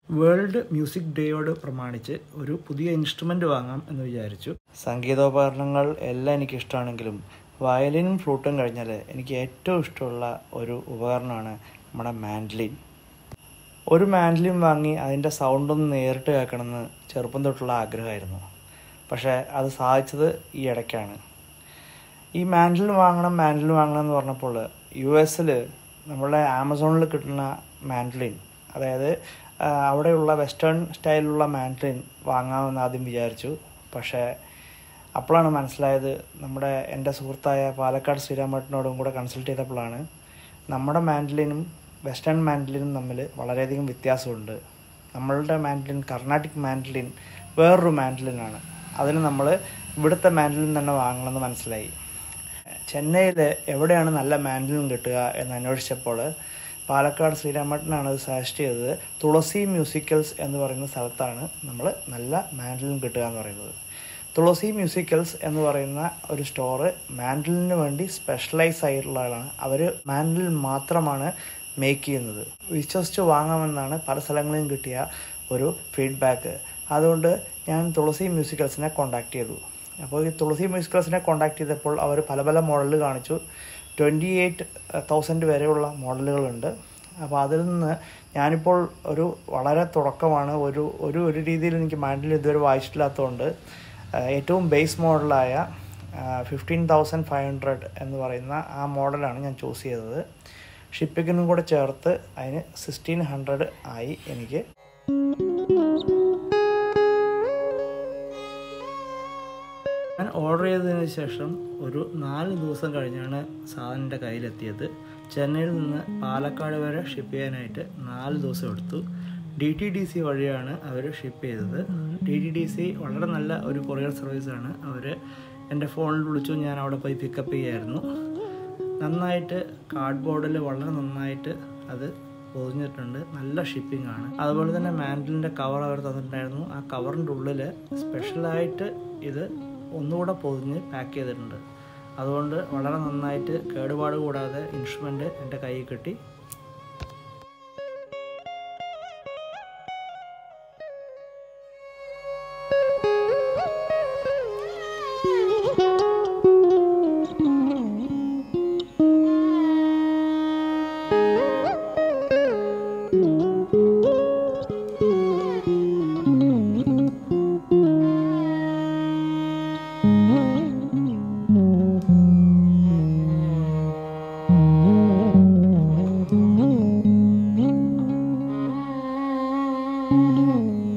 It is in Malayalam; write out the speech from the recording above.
വേൾഡ് മ്യൂസിക് ഡേയോട് പ്രമാണിച്ച് ഒരു പുതിയ ഇൻസ്ട്രുമെൻ്റ് വാങ്ങാം എന്ന് വിചാരിച്ചു സംഗീതോപകരണങ്ങൾ എല്ലാം എനിക്ക് ഇഷ്ടമാണെങ്കിലും വയലിനും ഫ്ലൂട്ടും കഴിഞ്ഞാൽ എനിക്ക് ഏറ്റവും ഇഷ്ടമുള്ള ഒരു ഉപകരണമാണ് നമ്മുടെ മാൻഡ്ലിൻ ഒരു മാൻഡ്ലിൻ വാങ്ങി അതിൻ്റെ സൗണ്ടൊന്ന് നേരിട്ട് കേൾക്കണമെന്ന് ചെറുപ്പം തൊട്ടുള്ള ആഗ്രഹമായിരുന്നു പക്ഷേ അത് സാധിച്ചത് ഈ ഇടയ്ക്കാണ് ഈ മാൻഡ്ലിൻ വാങ്ങണം മാൻഡ്ലിൻ വാങ്ങണം എന്ന് പറഞ്ഞപ്പോൾ യു എസിൽ നമ്മുടെ ആമസോണിൽ കിട്ടുന്ന മാൻഡ്ലിൻ അതായത് ആ, അവിടെയുള്ള വെസ്റ്റേൺ സ്റ്റൈലിലുള്ള മാൻഡ്ലിൻ വാങ്ങാമെന്ന് ആദ്യം വിചാരിച്ചു പക്ഷേ അപ്പോഴാണ് മനസ്സിലായത് നമ്മുടെ എൻ്റെ സുഹൃത്തായ പാലക്കാട് ശ്രീരാമേട്ടനോടും കൂടെ കൺസൾട്ട് ചെയ്തപ്പോഴാണ് നമ്മുടെ മാൻഡ്ലിനും വെസ്റ്റേൺ മാൻഡ്ലിനും തമ്മിൽ വളരെയധികം വ്യത്യാസമുണ്ട് നമ്മളുടെ മാൻഡ്ലിൻ കർണാട്ടിക് മാൻഡ്ലിൻ വേറൊരു മാൻഡ്ലിനാണ് അതിന് നമ്മൾ ഇവിടുത്തെ മാൻഡ്ലിൻ തന്നെ വാങ്ങണമെന്ന് മനസ്സിലായി ചെന്നൈയിൽ എവിടെയാണ് നല്ല മാൻഡലിൻ കിട്ടുക എന്ന് അന്വേഷിച്ചപ്പോൾ പാലക്കാട് ശ്രീരാമേട്ടനാണ് അത് സജസ്റ്റ് ചെയ്തത് തുളസി മ്യൂസിക്കൽസ് എന്ന് പറയുന്ന സ്ഥലത്താണ് നമ്മൾ നല്ല മാൻഡലിൻ കിട്ടുക എന്ന് പറയുന്നത് തുളസി മ്യൂസിക്കൽസ് എന്ന് പറയുന്ന ഒരു സ്റ്റോറ് മാൻഡലിന് വേണ്ടി സ്പെഷ്യലൈസ് ആയിട്ടുള്ളതാണ് അവർ മാൻഡലിൻ മാത്രമാണ് മേക്ക് ചെയ്യുന്നത് വിശ്വസിച്ച് വാങ്ങാമെന്നാണ് പല സ്ഥലങ്ങളിലും കിട്ടിയ ഒരു ഫീഡ്ബാക്ക് അതുകൊണ്ട് ഞാൻ തുളസി മ്യൂസിക്കൽസിനെ കോണ്ടാക്ട് ചെയ്തു അപ്പോൾ ഈ തുളസി മ്യൂസിക്കൽസിനെ കോണ്ടാക്ട് ചെയ്തപ്പോൾ അവർ പല പല മോഡൽ കാണിച്ചു ട്വൻറ്റി എയ്റ്റ് തൗസൻഡ് വരെയുള്ള മോഡലുകളുണ്ട് അപ്പോൾ അതിൽ നിന്ന് ഞാനിപ്പോൾ ഒരു വളരെ തുടക്കമാണ് ഒരു ഒരു ഒരു രീതിയിൽ എനിക്ക് മാൻഡിൽ ഇതുവരെ വായിച്ചിട്ടില്ലാത്തതുകൊണ്ട് ആ, ഏറ്റവും ബേസ് മോഡലായ ഫിഫ്റ്റീൻ തൗസൻഡ് ഫൈവ് ഹൺഡ്രഡ് എന്ന് പറയുന്ന ആ മോഡലാണ് ഞാൻ ചൂസ് ചെയ്തത് ഷിപ്പിങ്ങിനും കൂടെ ചേർത്ത് അതിന് സിക്സ്റ്റീൻ ഹൺഡ്രഡ് ആയി എനിക്ക് ഞാൻ ഓർഡർ ചെയ്തതിന് ശേഷം ഒരു നാല് ദിവസം കഴിഞ്ഞാണ് സാധനം എൻ്റെ കയ്യിലെത്തിയത് ചെന്നൈയിൽ നിന്ന് പാലക്കാട് വരെ ഷിപ്പ് ചെയ്യാനായിട്ട് നാല് ദിവസം എടുത്തു ഡി ടി ഡി സി വഴിയാണ് അവർ ഷിപ്പ് ചെയ്തത് ഡി ടി ഡി സി വളരെ നല്ല ഒരു കൊറിയർ സർവീസാണ് അവർ എൻ്റെ ഫോണിൽ വിളിച്ചു ഞാൻ അവിടെ പോയി പിക്കപ്പ് ചെയ്യായിരുന്നു നന്നായിട്ട് കാർഡ്ബോർഡിൽ വളരെ നന്നായിട്ട് അത് പൊതിഞ്ഞിട്ടുണ്ട് നല്ല ഷിപ്പിംഗ് ആണ് അതുപോലെ തന്നെ മാൻഡലിൻ്റെ കവർ അവർ തന്നിട്ടുണ്ടായിരുന്നു ആ കവറിൻ്റെ ഉള്ളിൽ സ്പെഷ്യലായിട്ട് ഇത് ഒന്നുകൂടെ പൊതിഞ്ഞ് പാക്ക് ചെയ്തിട്ടുണ്ട് അതുകൊണ്ട് വളരെ നന്നായിട്ട് കേടുപാട് കൂടാതെ ഇൻസ്ട്രുമെൻ്റ് എൻ്റെ കയ്യിൽ കിട്ടി Mm-hmm.